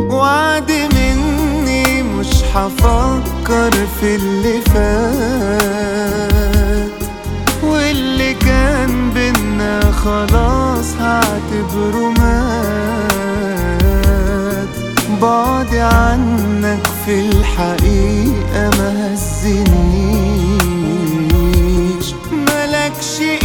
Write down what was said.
وعد مني مش هفكر في اللي فات واللي كان بينا خلاص هعتبره مات بعدي عنك في الحقيقة ما هزنيش ملكش